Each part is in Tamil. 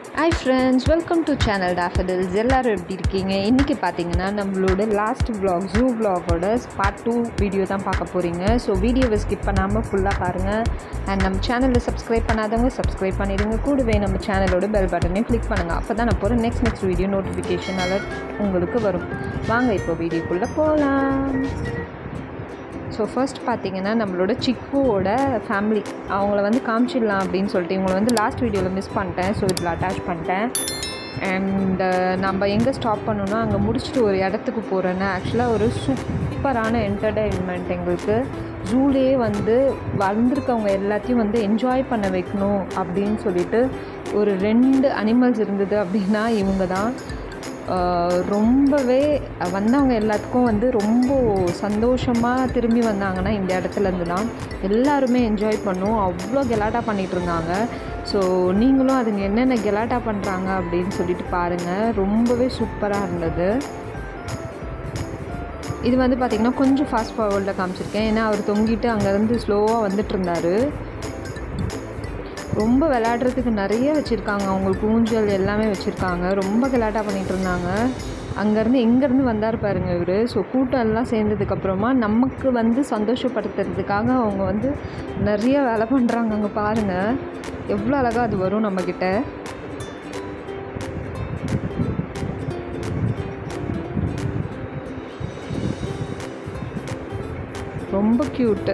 hi friends welcome to channel daffodils எல்லோரும் எப்படி இருக்கீங்க இன்றைக்கி பார்த்தீங்கன்னா நம்மளோட லாஸ்ட் vlog ஜூ vlogோட பார்ட் டூ வீடியோ தான் பார்க்க போகிறீங்க ஸோ வீடியோவை ஸ்கிப் பண்ணாமல் ஃபுல்லாக பாருங்கள் அண்ட் நம்ம சேனலில் சப்ஸ்கிரைப் பண்ணாதவங்க சப்ஸ்கிரைப் பண்ணிடுங்க கூடவே நம்ம சேனலோட பெல் பட்டனையும் கிளிக் பண்ணுங்கள் அப்போ தான் நான் போகிற next next video notification alert உங்களுக்கு வரும் வாங்க இப்போ வீடியோக்குள்ளே போகலாம் ஸோ ஃபர்ஸ்ட் பார்த்தீங்கன்னா நம்மளோட சிக்குவோட ஃபேமிலி அவங்கள வந்து காமிச்சிடலாம் அப்படின்னு சொல்லிட்டு இவங்களை வந்து லாஸ்ட் வீடியோவில் மிஸ் பண்ணிட்டேன் ஸோ இதில் அட்டாச் பண்ணிட்டேன் அண்ட் நம்ம எங்கே ஸ்டாப் பண்ணோன்னா அங்கே முடிச்சுட்டு ஒரு இடத்துக்கு போகிறேன்னா ஆக்சுவலாக ஒரு சூப்பரான என்டர்டெயின்மெண்ட் எங்களுக்கு ஜூலேயே வந்து வந்திருக்கவங்க எல்லாத்தையும் வந்து என்ஜாய் பண்ண வைக்கணும் அப்படின்னு சொல்லிட்டு ஒரு ரெண்டு அனிமல்ஸ் இருந்தது அப்படின்னா இவங்க தான் ஆஹ் ரொம்பவே வந்தவங்க எல்லாத்துக்கும் வந்து ரொம்ப சந்தோஷமாக திரும்பி வந்தாங்கன்னா இந்த இடத்துலேருந்து தான் எல்லாருமே என்ஜாய் பண்ணோம் அவ்வளோ கெலாட்டா பண்ணிகிட்டு இருந்தாங்க ஸோ நீங்களும் அதுங்க என்னென்ன கெலாட்டா பண்ணுறாங்க அப்படின்னு சொல்லிட்டு பாருங்கள் ரொம்பவே சூப்பராக இருந்தது இது வந்து பார்த்திங்கன்னா கொஞ்சம் ஃபாஸ்ட் ஃபார்வர்டில் காமிச்சிருக்கேன் ஏன்னா அவர் தொங்கிட்டு அங்கேருந்து ஸ்லோவாக வந்துட்டு இருந்தார் ரொம்ப விளையாடுறதுக்கு நிறைய வச்சுருக்காங்க அவங்களுக்கு ஊஞ்சல் எல்லாமே வச்சுருக்காங்க ரொம்ப கலாட்டா பண்ணிகிட்டு இருந்தாங்க அங்கேருந்து எங்கேருந்து வந்தார் பாருங்க இவர் ஸோ கூட்டம் எல்லாம் சேர்ந்ததுக்கப்புறமா நமக்கு வந்து சந்தோஷப்படுத்துறதுக்காக அவங்க வந்து நிறைய வேலை பண்ணுறாங்க அங்கே பாருங்கள் எவ்வளோ அழகாக அது வரும் நம்மக்கிட்ட ரொம்ப க்யூட்டு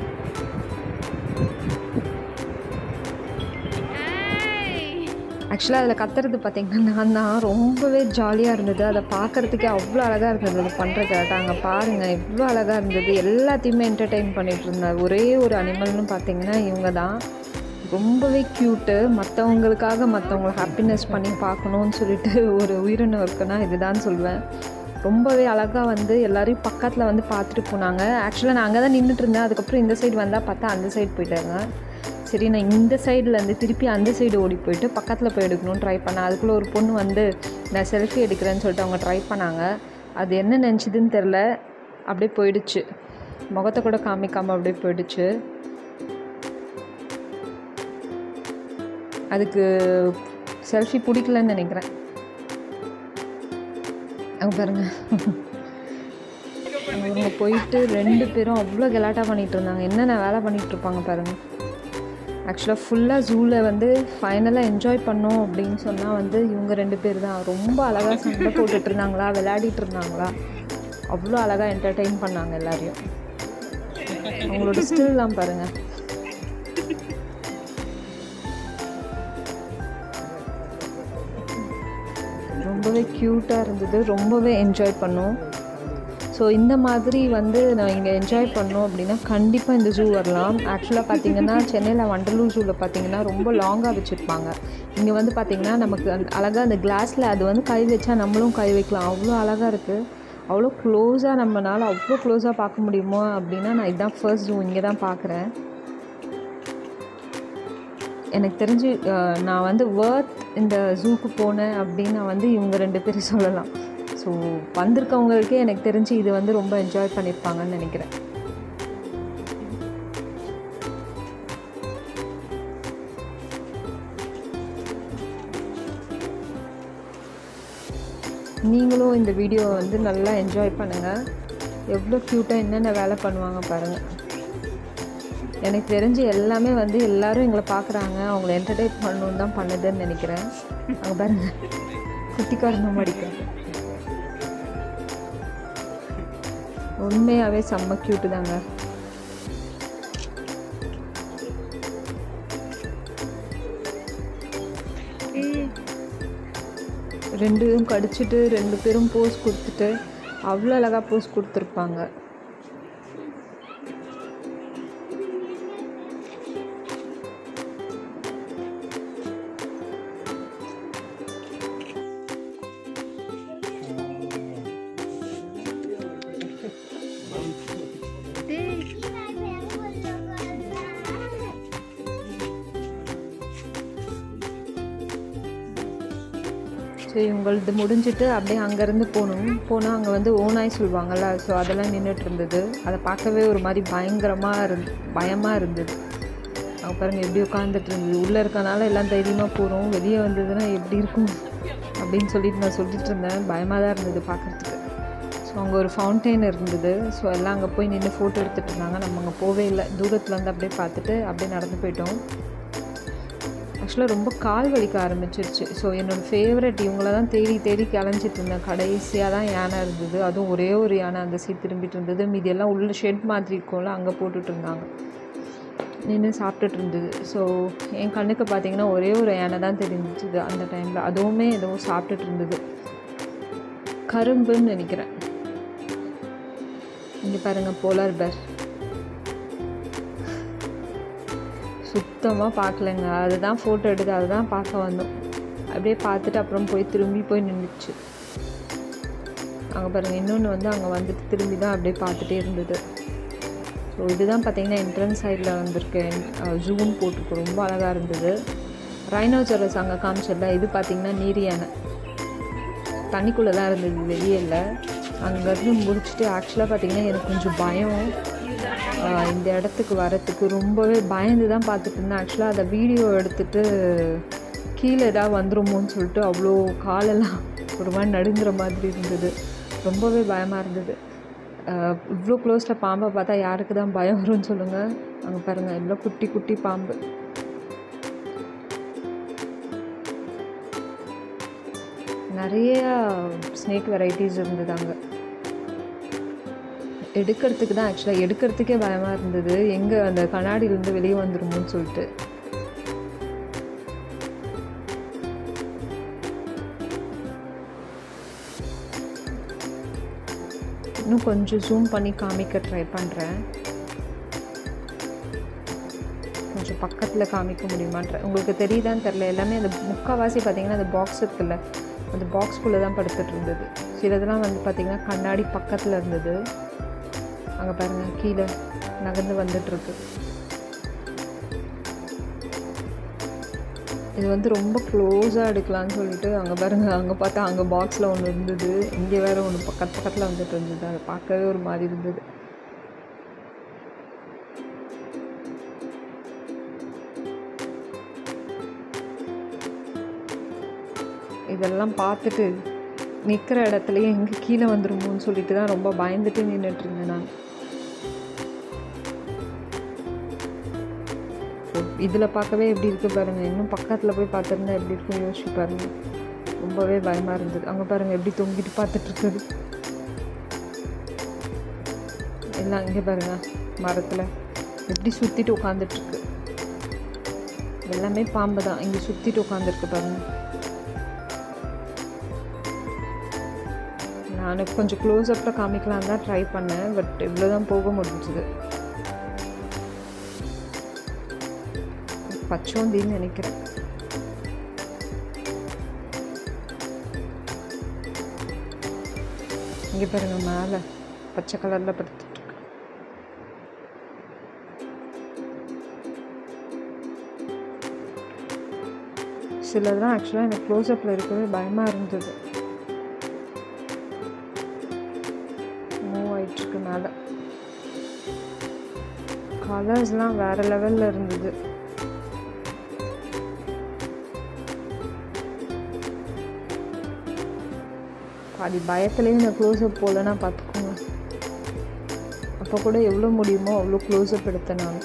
ஆக்சுவலாக அதில் கத்துறது பார்த்தீங்கன்னா நான் தான் ரொம்பவே ஜாலியாக இருந்தது அதை பார்க்குறதுக்கே அவ்வளோ அழகாக இருந்தது அது பண்ணுற கேட்டாங்க பாருங்கள் எவ்வளோ அழகாக இருந்தது எல்லாத்தையுமே என்டர்டெயின் பண்ணிகிட்டு இருந்தார் ஒரே ஒரு அனிமல்னு பார்த்தீங்கன்னா இவங்க தான் ரொம்பவே க்யூட்டு மற்றவங்களுக்காக மற்றவங்கள ஹாப்பினஸ் பண்ணி பார்க்கணுன்னு சொல்லிட்டு ஒரு உயிரினம் இருக்குன்னா இதுதான் சொல்வேன் ரொம்பவே அழகாக வந்து எல்லாரையும் பக்கத்தில் வந்து பார்த்துட்டு போனாங்க ஆக்சுவலாக நான் அங்கே தான் நின்றுட்டு இருந்தேன் அதுக்கப்புறம் இந்த சைடு வந்தால் பார்த்தா அந்த சைடு போயிட்டாங்க சரி நான் இந்த சைட்லேருந்து திருப்பி அந்த சைடு ஓடி போயிட்டு பக்கத்தில் போய் எடுக்கணும்னு ட்ரை பண்ணேன் அதுக்குள்ளே ஒரு பொண்ணு வந்து நான் செல்ஃபி எடுக்கிறேன்னு சொல்லிட்டு அவங்க ட்ரை பண்ணாங்க அது என்ன நினச்சிதுன்னு தெரில அப்படியே போயிடுச்சு முகத்தை கூட காமிக்காமல் அப்படியே போயிடுச்சு அதுக்கு செல்ஃபி பிடிக்கலன்னு நினைக்கிறேன் அங்கே பாருங்க அவங்க போயிட்டு ரெண்டு பேரும் அவ்வளோ கலாட்டா பண்ணிகிட்டு இருந்தாங்க என்னென்ன வேலை பண்ணிகிட்டு இருப்பாங்க பாருங்கள் ஆக்சுவலாக ஃபுல்லாக ஜூவில் வந்து ஃபைனலாக என்ஜாய் பண்ணோம் அப்படின்னு சொன்னால் வந்து இவங்க ரெண்டு பேர் தான் ரொம்ப அழகாக சண்டை போட்டுட்டு இருந்தாங்களா விளையாடிட்டு இருந்தாங்களா அவ்வளோ அழகாக என்டர்டெயின் பண்ணாங்க எல்லாரையும் அவங்களோட ஸ்டில்லாம் பாருங்கள் ரொம்பவே க்யூட்டாக இருந்தது ரொம்பவே என்ஜாய் பண்ணோம் ஸோ இந்த மாதிரி வந்து நான் இங்கே என்ஜாய் பண்ணோம் அப்படின்னா கண்டிப்பாக இந்த ஜூ வரலாம் ஆக்சுவலாக பார்த்தீங்கன்னா சென்னையில் வண்டலூர் ஜூவில் பார்த்தீங்கன்னா ரொம்ப லாங்காக வச்சுருப்பாங்க இங்கே வந்து பார்த்திங்கன்னா நமக்கு அந்த அழகாக அந்த கிளாஸில் அது வந்து கை வச்சா நம்மளும் கை வைக்கலாம் அவ்வளோ அழகாக இருக்குது அவ்வளோ க்ளோஸாக நம்மளால் அவ்வளோ க்ளோஸாக பார்க்க முடியுமோ அப்படின்னா நான் இதுதான் ஃபர்ஸ்ட் ஜூ இங்கே தான் பார்க்குறேன் எனக்கு தெரிஞ்சு அஹ், நான் வந்து வேர்த் இந்த ஜூக்கு போனேன் அப்படின்னு நான் வந்து இவங்க ரெண்டு பேரும் சொல்லலாம் ஸோ வந்திருக்கவங்களுக்கே எனக்கு தெரிஞ்சு இது வந்து ரொம்ப என்ஜாய் பண்ணியிருப்பாங்கன்னு நினைக்கிறேன் நீங்களும் இந்த வீடியோவை வந்து நல்லா என்ஜாய் பண்ணுங்கள் எவ்வளோ க்யூட்டாக என்னென்ன வேலை பண்ணுவாங்க பாருங்கள் எனக்கு தெரிஞ்சு எல்லாமே வந்து எல்லாரும் எங்களை பார்க்குறாங்க அவங்கள என்டர்டெயின் பண்ணணுன்னு தான் பண்ணுதுன்னு நினைக்கிறேன் அங்கே பாருங்க குட்டிக்காரணும் மடிக்க உண்மையாகவே செம்ம க்யூட்டு தாங்க ரெண்டும் கடிச்சிட்டு ரெண்டு பேரும் போஸ் கொடுத்துட்டு அவ்வளோ அழகாக போஸ் கொடுத்துருப்பாங்க ஸோ இவங்களது முடிஞ்சிட்டு அப்படியே அங்கேருந்து போகணும் போனால் அங்கே வந்து ஓனாய் சொல்லுவாங்கள்ல ஸோ அதெல்லாம் நின்றுட்டு இருந்தது அதை பார்க்கவே ஒரு மாதிரி பயங்கரமாக இருந்து பயமாக இருந்தது அவங்க பாருங்கள் எப்படி உட்காந்துட்டு இருந்தது உள்ளே இருக்கனால எல்லாம் தைரியமாக போகிறோம் வெளியே வந்ததுன்னா எப்படி இருக்கும் அப்படின்னு சொல்லிட்டு நான் சொல்லிட்டு இருந்தேன் பயமாக தான் இருந்தது பார்க்குறதுக்கு ஸோ அங்கே ஒரு ஃபவுண்டெயின் இருந்தது ஸோ எல்லாம் அங்கே போய் நின்று ஃபோட்டோ எடுத்துகிட்டு இருந்தாங்க நம்ம அங்கே போவே இல்லை தூரத்தில் வந்து அப்படியே பார்த்துட்டு அப்படியே நடந்து போயிட்டோம் ஆக்சுவலாக ரொம்ப கால் வலிக்க ஆரம்பிச்சிருச்சு ஸோ என்னோடய ஃபேவரட் இவங்கள தான் தேடி தேடி கிளஞ்சிட்டு இருந்தேன் கடைசியாக தான் யானை இருந்தது அதுவும் ஒரே ஒரு யானை அந்த சீட் திரும்பிட்டு இருந்தது மீதி எல்லாம் உள்ள ஷெட் மாதிரி இருக்கும்ல அங்கே போட்டுட்டு இருந்தாங்க நின்று சாப்பிட்டுட்டு இருந்தது ஸோ என் கண்ணுக்கு பார்த்தீங்கன்னா ஒரே ஒரு யானை தான் தெரிஞ்சிது அந்த டைமில் அதுவுமே ஏதோ சாப்பிட்டுட்டு இருந்தது கரும்புன்னு நினைக்கிறேன் இங்கே பாருங்கள் போலார் பேர் சுத்தமாக பார்க்கலங்க அதுதான் ஃபோட்டோ எடுத்து அதுதான் பார்க்க வந்தோம் அப்படியே பார்த்துட்டு அப்புறம் போய் திரும்பி போய் நின்றுச்சு அங்கே பாருங்கள் இன்னொன்று வந்து அங்கே வந்துட்டு திரும்பி தான் அப்படியே பார்த்துட்டே இருந்தது ஸோ இதுதான் பார்த்தீங்கன்னா என்ட்ரன்ஸ் சைடில் வந்திருக்கேன் ஜூம் போட்டிருக்கு ரொம்ப அழகாக இருந்தது ரைனோசரஸ் அங்கே காமிச்சல இது பார்த்தீங்கன்னா நீர் யானை தண்ணிக்குள்ளே தான் இருந்தது வெளியே இல்லை அங்கேருந்து முடிச்சுட்டு ஆக்சுவலாக பார்த்தீங்கன்னா எனக்கு கொஞ்சம் பயம் ஆஹ் இந்த இடத்துக்கு வரத்துக்கு ரொம்பவே பயந்து தான் பார்த்துட்டு இருந்தேன் ஆக்சுவலாக அதை வீடியோ எடுத்துட்டு கீழே ஏதாவது வந்துருமோன்னு சொல்லிட்டு அவ்வளோ காலெல்லாம் ஒரு மாதிரி நடுங்குற மாதிரி இருந்தது ரொம்பவே பயமாக இருந்தது ஆஹ் இவ்வளோ க்ளோஸில் பாம்பை பார்த்தா யாருக்கு தான் பயம் வரும்னு சொல்லுங்கள் அங்கே பாருங்கள் எவ்வளோ குட்டி குட்டி பாம்பு நிறைய ஸ்னேக் வெரைட்டிஸ் இருந்தது அங்கே எடுக்கிறதுக்கு தான் ஆக்சுவலாக எடுக்கிறதுக்கே பயமாக இருந்தது எங்கே அந்த கண்ணாடியிலேருந்து வெளியே வந்துருமோன்னு சொல்லிட்டு இன்னும் கொஞ்சம் ஜூம் பண்ணி காமிக்க ட்ரை பண்ணுறேன் கொஞ்சம் பக்கத்தில் காமிக்க முடியுமான்ற உங்களுக்கு தெரியுதான்னு தெரில எல்லாமே அந்த முக்கால்வாசி பார்த்தீங்கன்னா அந்த பாக்ஸ் இருக்குல்ல அந்த பாக்ஸ்குள்ளே தான் படுத்துட்டு இருந்தது சிலதெல்லாம் வந்து பார்த்திங்கன்னா கண்ணாடி பக்கத்தில் இருந்தது அங்கே பாருங்கள் கீழே நகர்ந்து வந்துட்டுருக்கு இது வந்து ரொம்ப க்ளோஸாக எடுக்கலான்னு சொல்லிட்டு அங்கே பாருங்கள் அங்கே பார்த்தா அங்கே பாக்ஸில் ஒன்று இருந்தது இங்கே வேறு ஒன்று பக்கத்து பக்கத்தில் வந்துட்டு இருந்தது அதை பார்க்கவே ஒரு மாதிரி இருந்தது இதெல்லாம் பார்த்துட்டு நிற்கிற இடத்துலையே எங்கே கீழே வந்துருமோன்னு சொல்லிட்டு தான் ரொம்ப பயந்துட்டு நின்றுட்டு இருந்தேன் நான் இதில் பார்க்கவே எப்படி இருக்குது பாருங்கள் இன்னும் பக்கத்தில் போய் பார்த்துருந்தா எப்படி இருக்கும் யோசிச்சு பாருங்கள் ரொம்பவே பயமாக இருந்தது அங்கே பாருங்கள் எப்படி தொங்கிட்டு பார்த்துட்டு இருக்குது எல்லாம் இங்கே பாருங்கள் மரத்தில் எப்படி சுற்றிட்டு உட்காந்துட்ருக்கு எல்லாமே பாம்பு தான் இங்கே சுற்றிட்டு உட்காந்துருக்கு பாருங்கள் நான் கொஞ்சம் க்ளோஸ்அப்பில் காமிக்கலாம் தான் ட்ரை பண்ணேன் பட் இவ்வளோ தான் போக முடிஞ்சுது பச்சோந்தின்னு நினைக்கிறேன் இங்கே பாருங்க மேலே பச்சை கலரில் படுத்துட்டு இருக்கு சிலதெல்லாம் ஆக்சுவலாக எனக்கு க்ளோஸ்அப்பில் இருக்கவே பயமாக இருந்தது மூவ் ஆயிட்டுருக்கு மேலே கலர்ஸ்லாம் வேறு லெவலில் இருந்தது பாதி பயத்துலேயே இந்த க்ளோஸ்அப் போகலன்னா பார்த்துக்கோங்க அப்போ கூட எவ்வளோ முடியுமோ அவ்வளோ க்ளோஸ்அப் எடுத்தேன் நான்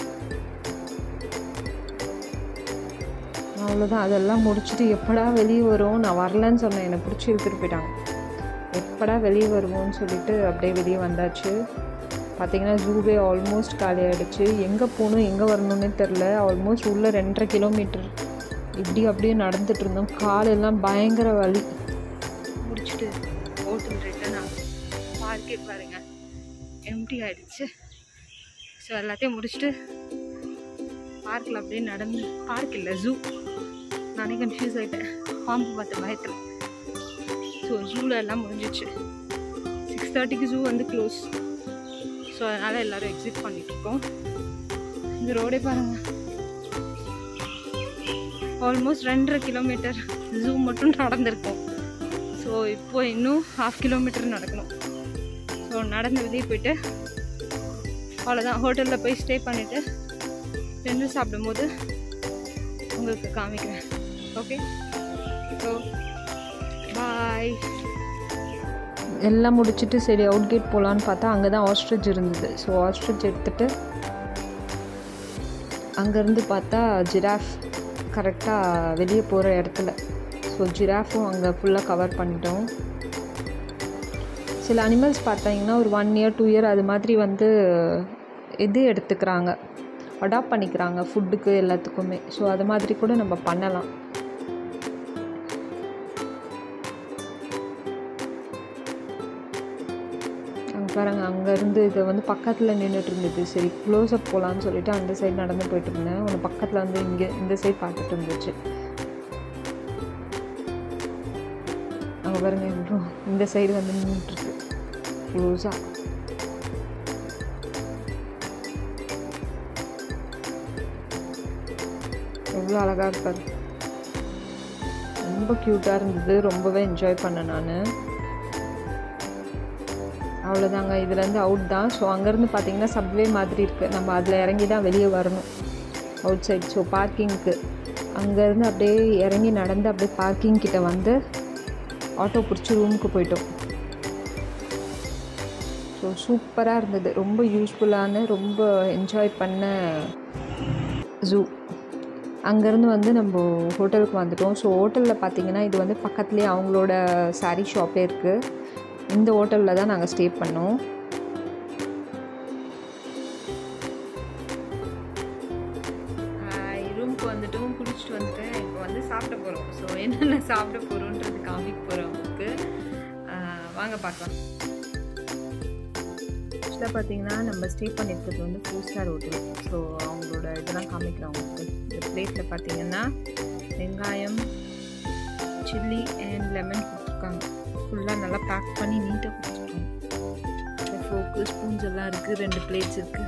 அவ்வளோதான் அதெல்லாம் முடிச்சுட்டு எப்படா வெளியே வரும் நான் வரலன்னு சொன்னேன் என்னை பிடிச்சி இழுத்துட்டு போயிட்டாங்க எப்படா வெளியே வருவோம்னு சொல்லிட்டு அப்படியே வெளியே வந்தாச்சு பார்த்தீங்கன்னா ஜூவே ஆல்மோஸ்ட் காலி ஆகிடுச்சு எங்கே போகணும் எங்கே வரணும்னே தெரில ஆல்மோஸ்ட் உள்ளே ரெண்டரை கிலோமீட்டர் இப்படி அப்படியே நடந்துட்டு இருந்தோம் காலெல்லாம் பயங்கர வலி முடிச்சுட்டு ஹோட்டல் ரிட்டர்ன் ஆகும் பார்க்கே பாருங்க எம்டி ஆயிடுச்சு ஸோ எல்லாத்தையும் முடிச்சுட்டு பார்க்கில் அப்படியே நடந்து பார்க் இல்லை ஜூ நானே கன்ஃபியூஸ் ஆகிட்டேன் பாம்பு பார்த்த பயத்தில் ஸோ ஜூவில் எல்லாம் முடிஞ்சிச்சு சிக்ஸ் தேர்ட்டிக்கு ஜூ வந்து க்ளோஸ் ஸோ அதனால் எல்லோரும் எக்ஸிட் பண்ணிகிட்ருக்கோம் இந்த ரோடே பாருங்கள் ஆல்மோஸ்ட் ரெண்டரை கிலோமீட்டர் ஜூ மட்டும் நடந்திருக்கோம் ஸோ இப்போ இன்னும் ஹாஃப் கிலோமீட்டர் நடக்கணும் ஸோ நடந்து வெளியே போயிட்டு அவ்வளோதான் ஹோட்டலில் போய் ஸ்டே பண்ணிவிட்டு நின்று சாப்பிடும்போது உங்களுக்கு காமிக்கிறேன் ஓகே ஸோ பாய் எல்லாம் முடிச்சுட்டு சரி அவுட் கேட் போகலான்னு பார்த்தா அங்கே தான் ஆஸ்ட்ரிச் இருந்தது ஸோ ஆஸ்ட்ரிச் எடுத்துகிட்டு அங்கேருந்து பார்த்தா ஜிராஃப் கரெக்டாக வெளியே போகிற இடத்துல ஸோ ஜிராஃபும் அங்கே ஃபுல்லாக கவர் பண்ணிட்டோம் சில அனிமல்ஸ் பார்த்தீங்கன்னா ஒரு ஒன் இயர் டூ இயர் அது மாதிரி வந்து இது எடுத்துக்கிறாங்க அடாப்ட் பண்ணிக்கிறாங்க ஃபுட்டுக்கு எல்லாத்துக்குமே ஸோ அது மாதிரி கூட நம்ம பண்ணலாம் அங்கே பாருங்க அங்கேருந்து இதை வந்து பக்கத்தில் நின்றுட்டு இருந்தது சரி க்ளோஸ்அப் போகலான்னு சொல்லிட்டு அந்த சைடு நடந்து போயிட்டு இருந்தேன் ஒன்று பக்கத்தில் வந்து இங்கே இந்த சைடு பார்த்துட்டு இருந்துச்சு அங்கே பாருங்க இவ்வளோ இந்த சைடு வந்து நின்றுட்டுருக்கு க்ளோஸாக எவ்வளோ அழகாக இருப்பார் ரொம்ப க்யூட்டாக இருந்தது ரொம்பவே என்ஜாய் பண்ணேன் நான் அவ்வளோதாங்க இதுலேருந்து அவுட் தான் ஸோ அங்கேருந்து பார்த்தீங்கன்னா சப்வே மாதிரி இருக்குது நம்ம அதில் இறங்கி தான் வெளியே வரணும் அவுட் சைட் ஸோ பார்க்கிங்க்கு அங்கேருந்து அப்படியே இறங்கி நடந்து அப்படியே பார்க்கிங் கிட்ட வந்து ஆட்டோ பிடிச்சி ரூமுக்கு போயிட்டோம் ஸோ சூப்பராக இருந்தது ரொம்ப யூஸ்ஃபுல்லான ரொம்ப என்ஜாய் பண்ண ஜூ அங்கேருந்து வந்து நம்ம ஹோட்டலுக்கு வந்துட்டோம் ஸோ ஹோட்டலில் பார்த்தீங்கன்னா இது வந்து பக்கத்துலேயே அவங்களோட சாரீ ஷாப்பே இருக்குது இந்த ஹோட்டலில் தான் நாங்கள் ஸ்டே பண்ணோம் ரூமுக்கு வந்துட்டும் குளிச்சுட்டு வந்துட்டேன் இப்போ வந்து சாப்பிட போகிறோம் ஸோ என்னென்ன சாப்பிட போகிறோன்றது காமிக்க போகிறோம் உங்களுக்கு வாங்க பார்க்கலாம் ஆக்சுவலாக பார்த்தீங்கன்னா நம்ம ஸ்டே பண்ணியிருக்கிறது வந்து ஃபோர் ஸ்டார் ஹோட்டல் ஸோ அவங்களோட இதெல்லாம் காமிக்கிறேன் உங்களுக்கு இந்த பிளேட்டில் பார்த்தீங்கன்னா வெங்காயம் சில்லி அண்ட் லெமன் கொடுத்துருக்காங்க ஃபுல்லாக நல்லா பேக் பண்ணி நீட்டாக கொடுத்துருக்காங்க ஃபோக்கு ஸ்பூன்ஸ் எல்லாம் இருக்குது ரெண்டு பிளேட்ஸ் இருக்குது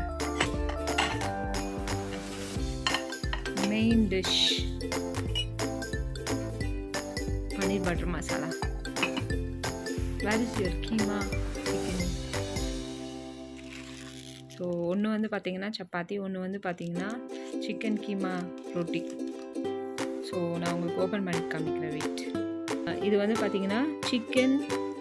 main dish paneer butter masala where is your keema chicken so ஒன்று வந்து பார்த்தீங்கன்னா சப்பாத்தி ஒன்று வந்து பார்த்தீங்கன்னா சிக்கன் கீமா ரொட்டி ஸோ நான் உங்களுக்கு ஓப்பன் பண்ணி காமிக்கிறேன் வெயிட் இது வந்து பார்த்தீங்கன்னா சிக்கன்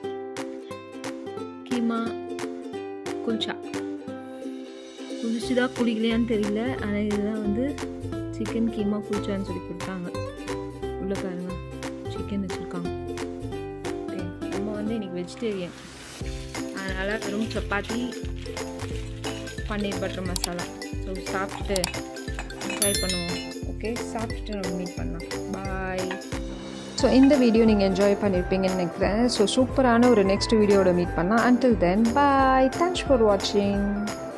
கீமா குல்ச்சா குளிச்சுதா குடிக்கலையான்னு தெரியல ஆனால் இதுதான் வந்து சிக்கன் கீமா குல்ச்சான்னு சொல்லி கொடுத்தாங்க உள்ள பாருங்க சிக்கன் வச்சுருக்காங்க ஓகே நம்ம வந்து இன்றைக்கி வெஜிடேரியன் அதனால் வெறும் சப்பாத்தி பன்னீர் பட்டர் மசாலா ஸோ சாப்பிட்டுட்டு ட்ரை பண்ணுவோம் ஓகே சாப்பிட்டுட்டு நம்ம மீட் பண்ணலாம் பாய் ஸோ இந்த வீடியோ நீங்கள் என்ஜாய் பண்ணியிருப்பீங்கன்னு நினைக்கிறேன் ஸோ சூப்பரான ஒரு நெக்ஸ்ட் வீடியோட மீட் பண்ணலாம் until then bye thanks for வாட்சிங்